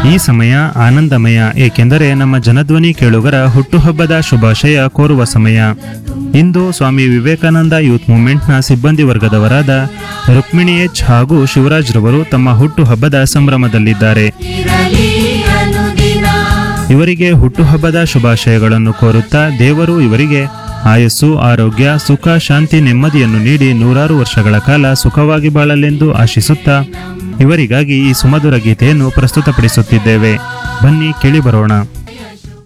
ಈ ಸಮಯ ಆನಂದಮಯ ಏಕೆಂದರೆ ನಮ್ಮ ಜನಧ್ವನಿ ಕೇಳುಗರ ಹುಟ್ಟುಹಬ್ಬದ ಶುಭಾಶಯ ಕೋರುವ ಸಮಯ ಇಂದು ಸ್ವಾಮಿ ವಿವೇಕಾನಂದ ಯೂತ್ ಮೂವ್ಮೆಂಟ್ನ ಸಿಬ್ಬಂದಿ ವರ್ಗದವರಾದ ರುಕ್ಮಿಣಿ ಎಚ್ ಹಾಗೂ ಶಿವರಾಜ್ ರವರು ತಮ್ಮ ಹುಟ್ಟುಹಬ್ಬದ ಸಂಭ್ರಮದಲ್ಲಿದ್ದಾರೆ ಇರಲಿ ಅನುದಿನ ಇವರಿಗೆ ಹುಟ್ಟುಹಬ್ಬದ ಶುಭಾಶಯಗಳನ್ನು ಕೋರುತ್ತಾ ದೇವರು ಇವರಿಗೆ ಆಯಸ್ಸು ಆರೋಗ್ಯ ಸುಖ ಶಾಂತಿ ನೆಮ್ಮದಿಯನ್ನು ನೀಡಿ ನೂರಾರು ವರ್ಷಗಳ ಕಾಲ ಸುಖವಾಗಿ ಬಾಳಲೆಂದು ಆಶಿಸುತ್ತಾ ಇವರಿಗಾಗಿ ಈ ಸುಮಧುರ ಗೀತೆಯನ್ನು ಪ್ರಸ್ತುತಪಡಿಸುತ್ತಿದ್ದೇವೆ ಬನ್ನಿ ಕೇಳಿ ಬರೋಣ